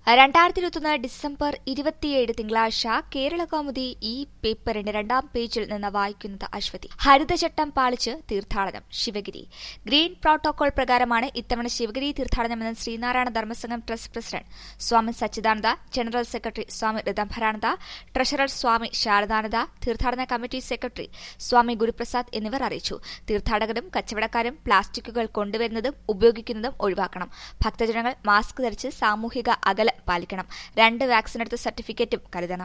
രണ്ടായിരത്തി ഇരുപത്തൊന്ന് ഡിസംബർ ഇരുപത്തിയേഴ് തിങ്കളാഴ്ച കേരള കൗമുദി ഈ പേപ്പറിന്റെ രണ്ടാം പേജിൽ നിന്ന് വായിക്കുന്നത് അശ്വതി ഹരിതചട്ടം പാലിച്ച് തീർത്ഥാടനം ശിവഗിരി ഗ്രീൻ പ്രോട്ടോകോൾ പ്രകാരമാണ് ഇത്തവണ ശിവഗിരി തീർത്ഥാടനമെന്ന് Sreenarayana Dharmasangham trust president Swami Sachidananda general secretary Swami Rithambharananda treasurer Swami Sharadananda തീർത്ഥാടന കമ്മിറ്റി സെക്രട്ടറി സ്വാമി ഗുരുപ്രസാദ് എന്നിവർ അറിയിച്ചു തീർത്ഥാടകരും കച്ചവടക്കാരും പ്ലാസ്റ്റിക്കുകൾ കൊണ്ടുവരുന്നതും ഉപയോഗിക്കുന്നതും ഒഴിവാക്കണം ഭക്തജനങ്ങൾ മാസ്ക് ധരിച്ച് സാമൂഹിക അകലം പാലിക്കണം രണ്ട് വാക്സിനെടുത്ത സർട്ടിഫിക്കറ്റും കരുതണം